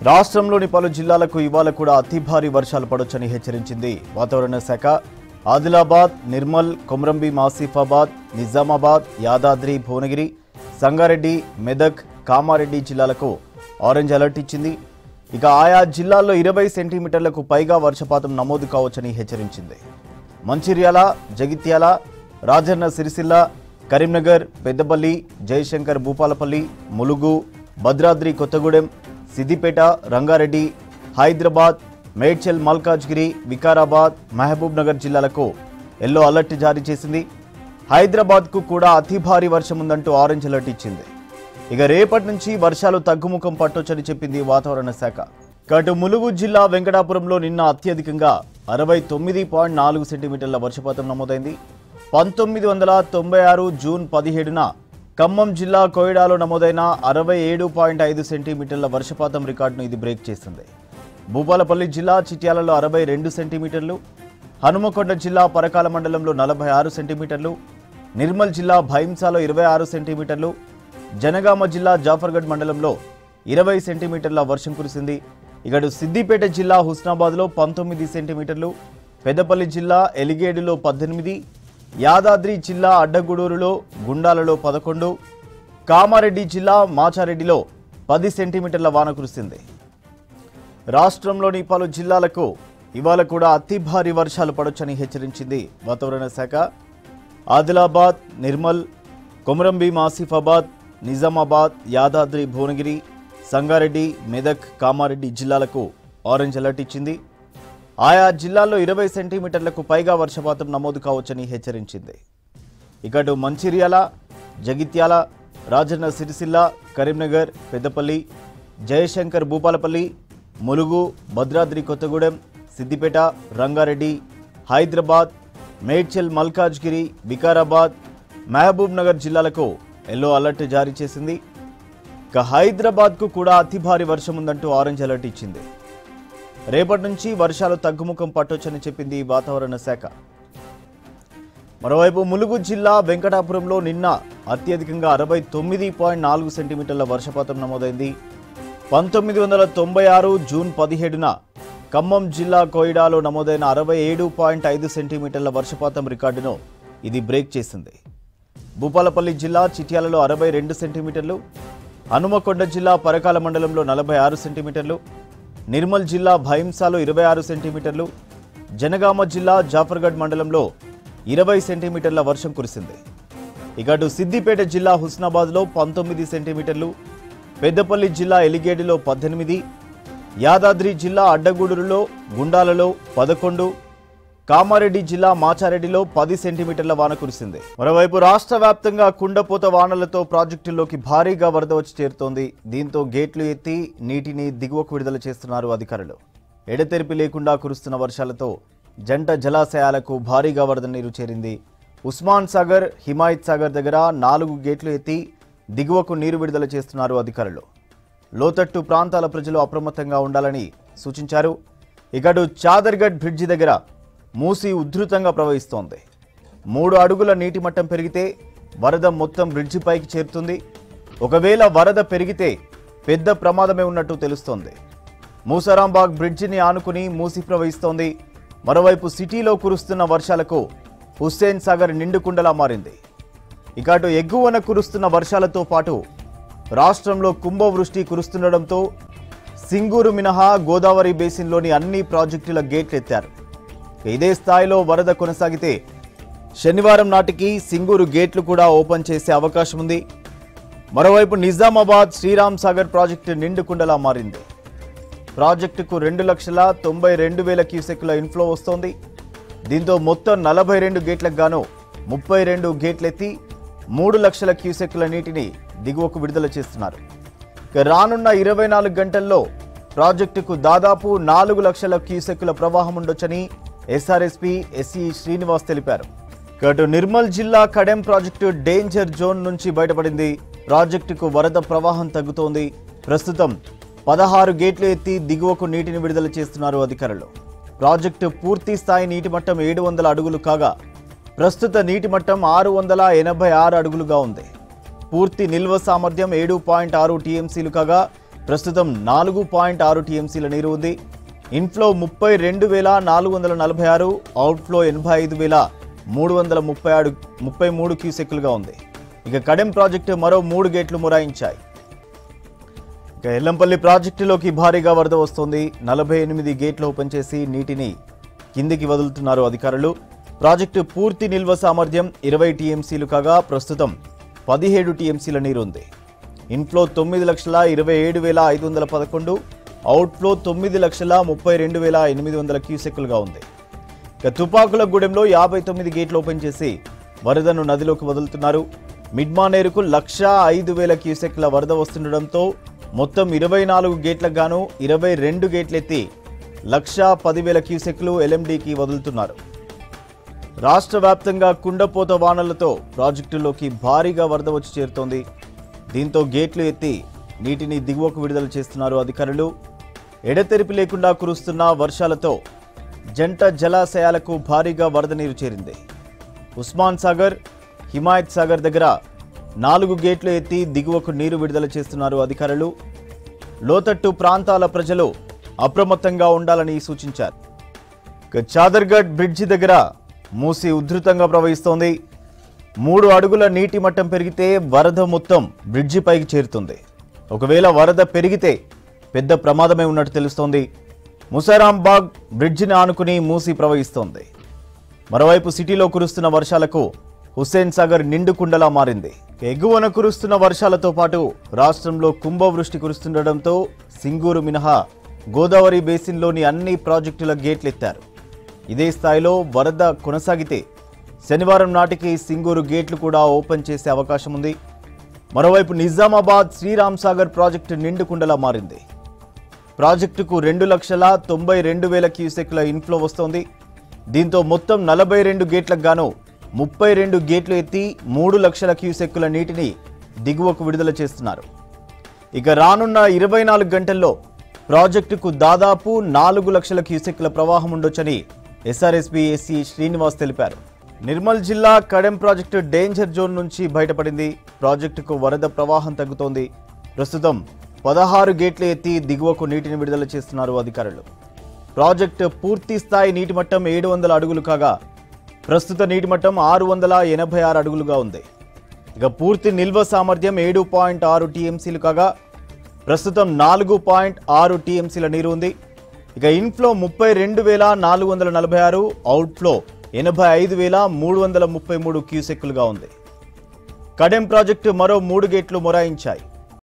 రాష్ట్రంలోని పలు జిల్లాలకు ఇవాళ కూడా అతి భారీ వర్షాలు పడొచ్చని హెచ్చరించింది వాతావరణ శాఖ ఆదిలాబాద్ నిర్మల్ కొమరంబి ఆసిఫాబాద్ నిజామాబాద్ యాదాద్రి భువనగిరి సంగారెడ్డి మెదక్ కామారెడ్డి జిల్లాలకు ఆరెంజ్ అలర్ట్ ఇచ్చింది ఇక ఆయా జిల్లాల్లో ఇరవై సెంటీమీటర్లకు పైగా వర్షపాతం నమోదు కావచ్చని హెచ్చరించింది మంచిర్యాల జగిత్యాల రాజన్న సిరిసిల్ల కరీంనగర్ పెద్దపల్లి జయశంకర్ భూపాలపల్లి ములుగు భద్రాద్రి కొత్తగూడెం సిద్దిపేట రంగారెడ్డి హైదరాబాద్ మేడ్చల్ మల్కాజ్గిరి వికారాబాద్ మహబూబ్ నగర్ జిల్లాలకు ఎల్లో అలర్ట్ జారీ చేసింది హైదరాబాద్కు కూడా అతి భారీ వర్షం ఉందంటూ ఆరెంజ్ అలర్ట్ ఇచ్చింది ఇక రేపటి నుంచి వర్షాలు తగ్గుముఖం పట్టొచ్చని చెప్పింది వాతావరణ శాఖ కటు ములుగు జిల్లా వెంకటాపురంలో నిన్న అత్యధికంగా అరవై తొమ్మిది పాయింట్ నాలుగు సెంటీమీటర్ల వర్షపాతం నమోదైంది పంతొమ్మిది వందల తొంభై ఆరు జూన్ పదిహేడున ఖమ్మం జిల్లా కోయిడాలో నమోదైన అరవై ఏడు పాయింట్ ఐదు సెంటీమీటర్ల వర్షపాతం రికార్డును ఇది బ్రేక్ చేసింది భూపాలపల్లి జిల్లా చిట్యాలలో అరవై రెండు సెంటీమీటర్లు హనుమకొండ జిల్లా పరకాల మండలంలో నలభై ఆరు సెంటీమీటర్లు నిర్మల్ జిల్లా భైంసాలో ఇరవై ఆరు సెంటీమీటర్లు జనగామ జిల్లా జాఫర్గఢ్ మండలంలో ఇరవై సెంటీమీటర్ల వర్షం కురిసింది ఇకడు సిద్దిపేట జిల్లా హుస్నాబాద్లో పంతొమ్మిది సెంటీమీటర్లు పెద్దపల్లి జిల్లా ఎలిగేడులో పద్దెనిమిది యాదాద్రి జిల్లా అడ్డగూడూరులో గుండాలలో పదకొండు కామారెడ్డి జిల్లా మాచారెడ్డిలో పది సెంటీమీటర్ల వాన కురిసింది రాష్ట్రంలోని పలు జిల్లాలకు ఇవాళ కూడా అతి భారీ వర్షాలు పడొచ్చని హెచ్చరించింది వాతావరణ శాఖ ఆదిలాబాద్ నిర్మల్ కొమరంభీం ఆసిఫాబాద్ నిజామాబాద్ యాదాద్రి భువనగిరి సంగారెడ్డి మెదక్ కామారెడ్డి జిల్లాలకు ఆరెంజ్ అలర్ట్ ఇచ్చింది ఆయా జిల్లాల్లో ఇరవై సెంటీమీటర్లకు పైగా వర్షపాతం నమోదు కావచ్చని హెచ్చరించింది ఇకటు మంచిర్యాల జగిత్యాల రాజన్న సిరిసిల్ల కరీంనగర్ పెద్దపల్లి జయశంకర్ భూపాలపల్లి ములుగు భద్రాద్రి కొత్తగూడెం సిద్దిపేట రంగారెడ్డి హైదరాబాద్ మేడ్చల్ మల్కాజ్గిరి వికారాబాద్ మహబూబ్ నగర్ జిల్లాలకు ఎల్లో అలర్ట్ జారీ చేసింది ఇక హైదరాబాద్కు కూడా అతి భారీ వర్షం ఉందంటూ ఆరెంజ్ అలర్ట్ ఇచ్చింది రేపటి నుంచి వర్షాలు తగ్గుముఖం పట్టొచ్చని చెప్పింది వాతావరణ శాఖ మరోవైపు ములుగు జిల్లా వెంకటాపురంలో నిన్న అత్యధికంగా అరవై తొమ్మిది పాయింట్ నాలుగు సెంటీమీటర్ల వర్షపాతం నమోదైంది పంతొమ్మిది వందల తొంభై ఆరు జూన్ పదిహేడున ఖమ్మం జిల్లా కోయిడాలో నమోదైన అరవై ఏడు పాయింట్ ఐదు సెంటీమీటర్ల వర్షపాతం రికార్డును ఇది బ్రేక్ చేసింది భూపాలపల్లి జిల్లా చిట్యాలలో అరవై రెండు సెంటీమీటర్లు హనుమకొండ జిల్లా పరకాల మండలంలో నలభై ఆరు సెంటీమీటర్లు నిర్మల్ జిల్లా భైంసాలో ఇరవై ఆరు సెంటీమీటర్లు జనగామ జిల్లా జాఫర్గఢ్ మండలంలో ఇరవై సెంటీమీటర్ల వర్షం కురిసింది ఇక అటు సిద్దిపేట జిల్లా హుస్నాబాద్లో పంతొమ్మిది సెంటీమీటర్లు పెద్దపల్లి జిల్లా ఎలిగేడులో పద్దెనిమిది యాదాద్రి జిల్లా అడ్డగూడూరులో గుండాలలో పదకొండు కామారెడ్డి జిల్లా మాచారెడ్డిలో పది సెంటీమీటర్ల వాన కురిసింది మరోవైపు రాష్ట్ర వ్యాప్తంగా కుండపోత వానలతో ప్రాజెక్టుల్లోకి భారీగా వరద వచ్చి చేరుతోంది దీంతో గేట్లు ఎత్తి నీటిని దిగువకు విడుదల చేస్తున్నారు అధికారులు ఎడతెరిపి లేకుండా కురుస్తున్న వర్షాలతో జంట జలాశయాలకు భారీగా వరద నీరు చేరింది ఉస్మాన్ సాగర్ హిమాయత్ సాగర్ దగ్గర నాలుగు గేట్లు ఎత్తి దిగువకు నీరు విడుదల చేస్తున్నారు అధికారులు లోతట్టు ప్రాంతాల ప్రజలు అప్రమత్తంగా ఉండాలని సూచించారు ఇకడు చాదర్గఢ్ బ్రిడ్జి దగ్గర మూసి ఉధృతంగా ప్రవహిస్తోంది మూడు అడుగుల నీటి మట్టం పెరిగితే వరద మొత్తం బ్రిడ్జి పైకి చేరుతుంది ఒకవేళ వరద పెరిగితే పెద్ద ప్రమాదమే ఉన్నట్టు తెలుస్తోంది మూసరాంబాగ్ బ్రిడ్జిని ఆనుకుని మూసి ప్రవహిస్తోంది మరోవైపు సిటీలో కురుస్తున్న వర్షాలకు హుస్సేన్ సాగర్ నిండుకుండలా మారింది ఇక అటు ఎగువన కురుస్తున్న వర్షాలతో పాటు రాష్ట్రంలో కుంభవృష్టి కురుస్తుండడంతో సింగూరు మినహా గోదావరి బేసిన్లోని అన్ని ప్రాజెక్టుల గేట్లు ఎత్తారు ఇదే స్థాయిలో వరద కొనసాగితే శనివారం నాటికి సింగూరు గేట్లు కూడా ఓపెన్ చేసే అవకాశం ఉంది మరోవైపు నిజామాబాద్ శ్రీరామ్ సాగర్ ప్రాజెక్టు నిండుకుండలా మారింది ప్రాజెక్టుకు రెండు లక్షల తొంభై రెండు వేల క్యూసెక్ల ఇన్ఫ్లో వస్తోంది దీంతో మొత్తం నలభై రెండు గేట్లకు గాను ముప్పై రెండు గేట్లెత్తి మూడు లక్షల క్యూసెక్ల నీటిని దిగువకు విడుదల చేస్తున్నారు ఇక రానున్న ఇరవై నాలుగు గంటల్లో ప్రాజెక్టుకు దాదాపు నాలుగు లక్షల క్యూసెక్కుల ప్రవాహం ఉండొచ్చని ఎస్ఆర్ఎస్పీ ఎస్ఈ శ్రీనివాస్ తెలిపారు ఇక అటు నిర్మల్ జిల్లా కడెం ప్రాజెక్టు డేంజర్ జోన్ నుంచి బయటపడింది ప్రాజెక్టుకు వరద ప్రవాహం తగ్గుతోంది ప్రస్తుతం పదహారు గేట్లు ఎత్తి దిగువకు నీటిని విడుదల చేస్తున్నారు అధికారులు ప్రాజెక్టు పూర్తి స్థాయి నీటి మట్టం ఏడు వందల అడుగులు కాగా ప్రస్తుత నీటి మట్టం ఆరు వందల ఎనభై ఆరు అడుగులుగా ఉంది పూర్తి నిల్వ సామర్థ్యం ఏడు పాయింట్ ఆరు టీఎంసీలు కాగా ప్రస్తుతం నాలుగు పాయింట్ ఆరు టీఎంసీల నీరు ఉంది ఇన్ఫ్లో ముప్పై రెండు వేల నాలుగు వందల నలభై ఆరు అవుట్ఫ్లో ఎనభై ఐదు వేల మూడు వందల ముప్పై ఆరు ముప్పై మూడు క్యూసెక్కులుగా ఉంది ఇక కడెం ప్రాజెక్టు మరో మూడు గేట్లు మొరాయించాయి ఇక ఎల్లంపల్లి ప్రాజెక్టులోకి భారీగా వరద వస్తోంది నలభై ఎనిమిది గేట్లు ఓపెన్ చేసి నీటిని కిందికి వదులుతున్నారు అధికారులు ప్రాజెక్టు పూర్తి నిల్వ సామర్థ్యం ఇరవై టీఎంసీలు కాగా ప్రస్తుతం పదిహేడు టీఎంసీల నీరు ఉంది ఇన్ఫ్లో తొమ్మిది లక్షల ఇరవై ఏడు వేల ఐదు వందల పదకొండు అవుట్ఫ్లో తొమ్మిది లక్షల ముప్పై రెండు వేల ఎనిమిది వందల క్యూసెక్కులుగా ఉంది ఇక తుపాకుల గూడెంలో యాభై తొమ్మిది గేట్లు ఓపెన్ చేసి వరదను నదిలోకి వదులుతున్నారు మిడ్మానేరుకు లక్ష ఐదు వేల క్యూసెక్ల వరద వస్తుండడంతో మొత్తం ఇరవై నాలుగు గేట్లకు గాను ఇరవై రెండు గేట్లెత్తి లక్ష పదివేల క్యూసెక్లు ఎల్ఎండికి వదులుతున్నారు రాష్ట్ర వ్యాప్తంగా కుండపోత వానలతో ప్రాజెక్టులోకి భారీగా వరద వచ్చి చేరుతోంది దీంతో గేట్లు ఎత్తి నీటిని దిగువకు విడుదల చేస్తున్నారు అధికారులు ఎడతెరిపి లేకుండా కురుస్తున్న వర్షాలతో జంట జలాశయాలకు భారీగా వరద నీరు చేరింది ఉస్మాన్ సాగర్ హిమాయత్ సాగర్ దగ్గర నాలుగు గేట్లు ఎత్తి దిగువకు నీరు విడుదల చేస్తున్నారు అధికారులు లోతట్టు ప్రాంతాల ప్రజలు అప్రమత్తంగా ఉండాలని సూచించారు ఇక చాదర్గఢ్ బ్రిడ్జి దగ్గర మూసి ఉధృతంగా ప్రవహిస్తోంది మూడు అడుగుల నీటి మట్టం పెరిగితే వరద మొత్తం బ్రిడ్జి పైకి చేరుతుంది ఒకవేళ వరద పెరిగితే పెద్ద ప్రమాదమే ఉన్నట్టు తెలుస్తోంది ముసారాంబాగ్ బ్రిడ్జిని ఆనుకుని మూసి ప్రవహిస్తోంది మరోవైపు సిటీలో కురుస్తున్న వర్షాలకు హుస్సేన్ సాగర్ నిండు కుండలా మారింది ఎగువన కురుస్తున్న వర్షాలతో పాటు రాష్ట్రంలో కుంభవృష్టి కురుస్తుండటంతో సింగూరు మినహా గోదావరి బేసిన్లోని అన్ని ప్రాజెక్టుల గేట్లెత్తారు ఇదే స్థాయిలో వరద కొనసాగితే శనివారం నాటికి సింగూరు గేట్లు కూడా ఓపెన్ చేసే అవకాశం ఉంది మరోవైపు నిజామాబాద్ శ్రీరామ్ సాగర్ ప్రాజెక్టు నిండు కుండలా మారింది ప్రాజెక్టుకు రెండు లక్షల తొంభై రెండు వేల క్యూసెక్ల ఇన్ఫ్లో వస్తోంది దీంతో మొత్తం నలభై రెండు గేట్లకు గాను ముప్పై రెండు గేట్లు ఎత్తి మూడు లక్షల క్యూసెక్కుల నీటిని దిగువకు విడుదల చేస్తున్నారు ఇక రానున్న ఇరవై నాలుగు గంటల్లో ప్రాజెక్టుకు దాదాపు నాలుగు లక్షల క్యూసెక్ల ప్రవాహం ఉండొచ్చని ఎస్ఆర్ఎస్పీ ఎస్సీ శ్రీనివాస్ తెలిపారు నిర్మల్ జిల్లా కడెం ప్రాజెక్టు డేంజర్ జోన్ నుంచి బయటపడింది ప్రాజెక్టుకు వరద ప్రవాహం తగ్గుతోంది ప్రస్తుతం పదహారు గేట్లు ఎత్తి దిగువకు నీటిని విడుదల చేస్తున్నారు అధికారులు ప్రాజెక్టు పూర్తి స్థాయి నీటి మట్టం ఏడు వందల అడుగులు కాగా ప్రస్తుత నీటి మట్టం ఆరు వందల ఎనభై ఆరు అడుగులుగా ఉంది ఇక పూర్తి నిల్వ సామర్థ్యం ఏడు పాయింట్ ఆరు టీఎంసీలు కాగా ప్రస్తుతం నాలుగు పాయింట్ ఆరు టీఎంసీల నీరు ఉంది ఇక ఇన్ఫ్లో ముప్పై రెండు వేల నాలుగు వందల నలభై ఆరు అవుట్ఫ్లో ఎనభై ఐదు వేల మూడు వందల ముప్పై మూడు క్యూసెక్కులుగా ఉంది కడెం ప్రాజెక్టు మరో మూడు గేట్లు మొరాయించాయి